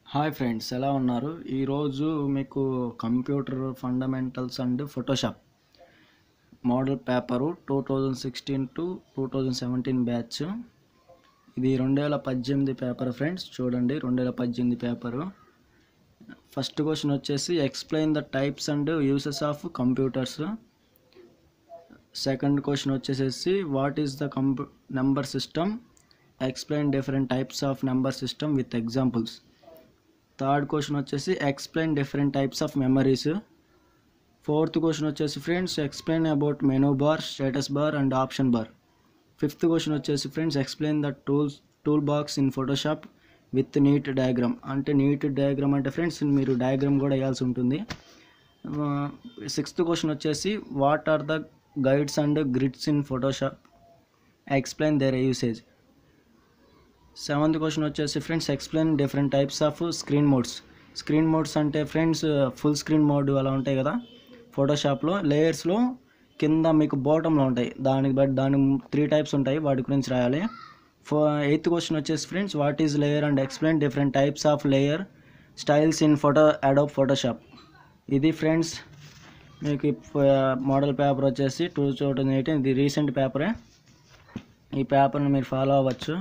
hi friends ఎలా ఉన్నారు ఈరోజు మీకు computer fundamentals and Photoshop model paper two thousand sixteen to two thousand seventeen batch ఇది రెండు వేల పద్దెనిమిది పేపర్ ఫ్రెండ్స్ చూడండి రెండు వేల పద్దెనిమిది పేపరు ఫస్ట్ క్వశ్చన్ వచ్చేసి explain the types and uses of computers second question వచ్చేసేసి వాట్ ఈస్ ద కంప్యూ number system explain different types of number system with examples third question వచ్చేసి explain different types of memories fourth question వచ్చేసి friends explain about menu bar status bar and option bar fifth question వచ్చేసి friends explain the tools tool box in Photoshop with neat diagram అంటే neat diagram అంటే friends మీరు diagram కూడా వేయాల్సి ఉంటుంది sixth question వచ్చేసి what are the guides and grids in Photoshop explain their usage seventh question వచ్చేసి friends explain different types of screen modes screen modes అంటే friends full screen mode అలా ఉంటాయి కదా ఫోటోషాప్లో లేయర్స్లో కింద మీకు బాటంలో ఉంటాయి దానికి బట్టి దాని త్రీ టైప్స్ ఉంటాయి వాటి గురించి రాయాలి ఫో ఎయిత్ క్వశ్చన్ వచ్చేసి friends what is layer and explain different types of layer styles in photo Adobe Photoshop ఇది ఫ్రెండ్స్ మీకు మోడల్ పేపర్ వచ్చేసి టూ థౌజండ్ ఎయిటీన్ ఇది రీసెంట్ పేపరే ఈ పేపర్ని మీరు ఫాలో అవ్వచ్చు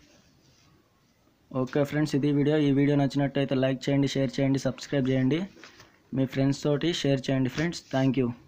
ఓకే ఫ్రెండ్స్ ఇది వీడియో ఈ వీడియో నచ్చినట్టయితే లైక్ చేయండి షేర్ చేయండి సబ్స్క్రైబ్ చేయండి మీ ఫ్రెండ్స్ తోటి షేర్ చేయండి ఫ్రెండ్స్ థ్యాంక్ యూ